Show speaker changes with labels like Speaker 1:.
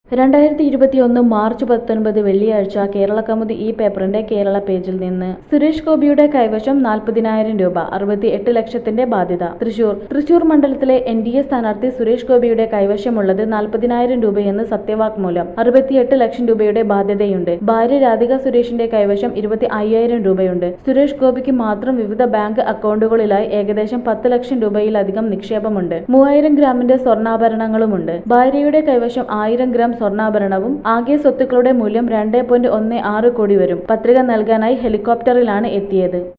Speaker 1: രണ്ടായിരത്തി ഇരുപത്തിയൊന്ന് മാർച്ച് പത്തൊൻപത് വെള്ളിയാഴ്ച കേരള കൗമുദി ഈ പേപ്പറിന്റെ കേരള പേജിൽ നിന്ന് സുരേഷ് ഗോപിയുടെ കൈവശം നാൽപ്പതിനായിരം രൂപ അറുപത്തി എട്ട് ലക്ഷത്തിന്റെ ബാധ്യത തൃശൂർ തൃശൂർ മണ്ഡലത്തിലെ എൻ ഡി എ സ്ഥാനാർത്ഥി സുരേഷ് ഗോപിയുടെ കൈവശമുള്ളത് നാൽപ്പതിനായിരം രൂപയെന്ന് സത്യവാങ്മൂലം അറുപത്തിയെട്ട് ലക്ഷം രൂപയുടെ ബാധ്യതയുണ്ട് ഭാര്യ രാധിക സുരേഷിന്റെ കൈവശം ഇരുപത്തി അയ്യായിരം രൂപയുണ്ട് സുരേഷ് ഗോപിക്ക് മാത്രം വിവിധ ബാങ്ക് അക്കൗണ്ടുകളിലായി ഏകദേശം പത്ത് ലക്ഷം രൂപയിലധികം നിക്ഷേപമുണ്ട് മൂവായിരം ഗ്രാമിന്റെ സ്വർണ്ണാഭരണങ്ങളുമുണ്ട് ഭാര്യയുടെ കൈവശം ആയിരം ഗ്രാം സ്വർണ്ണാഭരണവും ആകെ സ്വത്തുക്കളുടെ മൂല്യം രണ്ട് പോയിന്റ് ഒന്ന് ആറ് കോടി വരും പത്രിക നൽകാനായി ഹെലികോപ്റ്ററിലാണ് എത്തിയത്